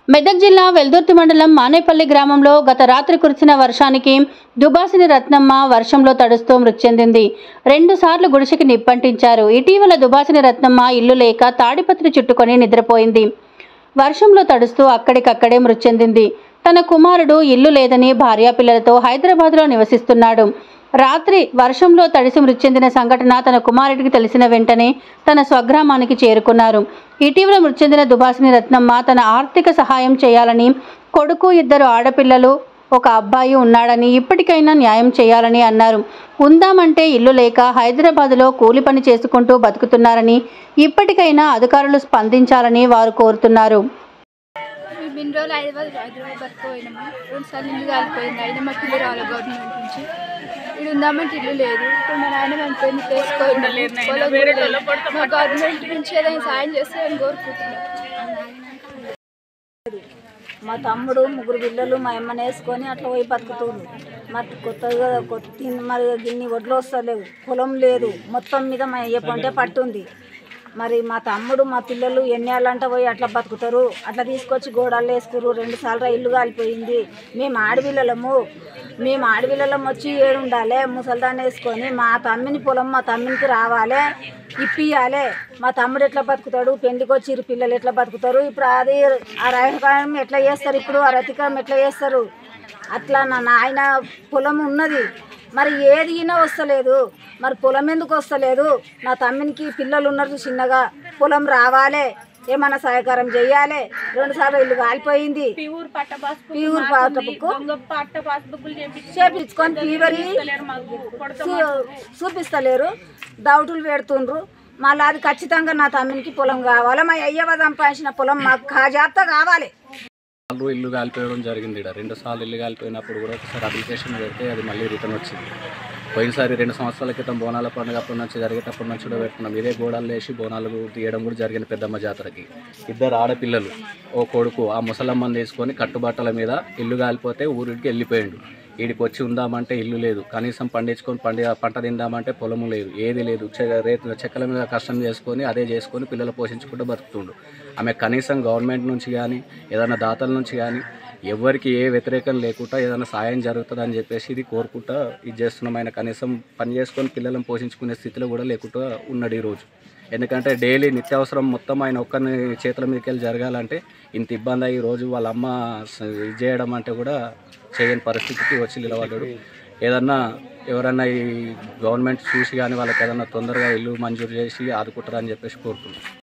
మెదక్ జిల్లా వెల్దుర్తి మండలం మానేపల్లి గ్రామంలో గత రాత్రి కురిసిన వర్షానికి దుబాసిని రత్నమ్మ వర్షంలో తడుస్తూ మృతి చెందింది రెండు సార్లు గుడిసెకి నిప్పంటించారు ఇటీవల దుబాసిని రత్నమ్మ ఇల్లు లేక తాడిపత్రి చుట్టుకొని నిద్రపోయింది వర్షంలో తడుస్తూ అక్కడికక్కడే మృతి చెందింది తన కుమారుడు ఇల్లు లేదని భార్యాపిల్లలతో హైదరాబాద్లో నివసిస్తున్నాడు రాత్రి వర్షంలో తడిసి మృతి చెందిన సంఘటన తన కుమారుడికి తెలిసిన వెంటనే తన స్వగ్రామానికి చేరుకున్నారు ఇటీవల మృతి చెందిన దుబాసిని రత్నమ్మ తన ఆర్థిక సహాయం చేయాలని కొడుకు ఇద్దరు ఆడపిల్లలు ఒక అబ్బాయి ఉన్నాడని ఇప్పటికైనా న్యాయం చేయాలని అన్నారు ఉందామంటే ఇల్లు లేక హైదరాబాదులో కూలి పని చేసుకుంటూ బతుకుతున్నారని ఇప్పటికైనా అధికారులు స్పందించాలని వారు కోరుతున్నారు మేము ఇన్ని రోజులు హైదరాబాద్ హైదరాబాద్ బతుకుపోయినాము రెండు సార్లు ఇల్లు కాలిపోయింది అయినా మాకు ఇల్లు రావాలి గవర్నమెంట్ నుంచి ఇక్కడ ఉందామంటే ఇల్లు లేదు ఇప్పుడు మా నాయన చనిపోయింది చేసుకోవాలి మా గవర్నమెంట్ నుంచి ఏదైనా సాయం చేస్తే అని కోరుకుంటున్నాం మా తమ్ముడు ముగ్గురు పిల్లలు మా అమ్మని వేసుకొని అట్లా పోయి బతుకుతుంది మరి కొత్తగా కొత్త మరి గిన్ని వడ్లు వస్తలేవు పొలం లేదు మొత్తం మీద మా అయ్య పంటే పట్టుంది మరి మా తమ్ముడు మా పిల్లలు ఎన్ని ఏళ్ళంట పోయి అట్లా బతుకుతారు అట్లా తీసుకొచ్చి గోడలు వేసుకురు రెండు సార్లు ఇల్లు కాలిపోయింది మేము ఆడపిల్లలము మేము ఆడపిల్లలం వచ్చి ఏడు ఉండాలి ముసల్దాన్ని వేసుకొని మా తమ్మిని పొలం మా తమ్మినికి రావాలి ఇప్పియాలి మా తమ్ముడు ఎట్లా బతుకుతాడు పెళ్లికి వచ్చి పిల్లలు ఎట్లా బతుకుతారు ఇప్పుడు అది ఆ రైతుకాలం ఎట్లా చేస్తారు ఇప్పుడు ఆ రతికాలం ఎట్లా చేస్తారు అట్లా నా నాయన పొలం ఉన్నది మరి ఏది అయినా వస్తలేదు మరి పొలం ఎందుకు వస్తలేదు నా తమ్మినికి పిల్లలు ఉన్నారు చిన్నగా పొలం రావాలి ఏమన్నా సహకారం చెయ్యాలి రెండు సార్లు ఇల్లు కాలిపోయింది ప్యూర్ పట్ట పాస్బుక్ ప్యూర్ పాత బుక్ దొంగ పట్ట పాస్బుక్లు చేపించి చేపించుకొని ఫీవరి మాకు కొడత చూ- చూపిస్తలేరు దౌటులు పెడుతుండ్రు మళ్ళీ అది ఖచ్చితంగా నా తమ్మినికి పొలం కావాలి మా అయ్యవ సంపాదించిన పొలం మాకు కాజాప్తా కావాలి నాలుగు ఇల్లు కాలిపోయడం జరిగింది ఇక్కడ రెండు సార్లు ఇల్లు కాలిపోయినప్పుడు కూడా ఒకసారి అప్లికేషన్ పెడితే అది మళ్ళీ రిటర్న్ వచ్చింది పోయినసారి రెండు సంవత్సరాల క్రితం బోనాల పండుగ అప్పటి నుంచి జరిగేటప్పటి నుంచి కూడా పెట్టుకున్నాం ఇదే గోడలు వేసి బోనాలు తీయడం కూడా జరిగింది పెద్దమ్మ జాతరకి ఇద్దరు ఆడపిల్లలు ఓ కొడుకు ఆ ముసలమ్మని తీసుకొని కట్టుబట్టల మీద ఇల్లు కాలిపోతే ఊరికి వెళ్ళిపోయిండు వీడికి వచ్చి ఉందామంటే ఇల్లు లేదు కనీసం పండించుకొని పండి పంట తిందామంటే పొలము లేదు ఏది లేదు చె- రేపు చెక్కల మీద కష్టం చేసుకొని అదే చేసుకొని పిల్లలు పోషించుకుంటూ బతుకుతుండు ఆమె కనీసం గవర్నమెంట్ నుంచి కానీ ఏదైనా దాతల నుంచి కానీ ఎవరికి ఏ వ్యతిరేకం లేకుండా ఏదైనా సాయం జరుగుతుందని చెప్పేసి ఇది కోరుకుంటా ఇది చేస్తున్నాం ఆయన కనీసం పని చేసుకొని పిల్లలను పోషించుకునే స్థితిలో కూడా లేకుండా ఉన్నాడు ఈరోజు ఎందుకంటే డైలీ నిత్యావసరం మొత్తం ఆయన ఒక్కరిని చేతుల మీదకి వెళ్ళి జరగాలంటే ఇంత ఇబ్బంది అయ్యి రోజు వాళ్ళ అమ్మ స- ఇది చేయడం అంటే కూడా చేయని పరిస్థితికి వచ్చి నిలబడ్డాడు ఏదన్నా ఎవరన్నా ఈ గవర్నమెంట్ చూసి కానీ వాళ్ళకి ఏదన్నా తొందరగా ఇల్లు మంజూరు చేసి ఆదుకుంటారని చెప్పేసి కోరుకుంటున్నాం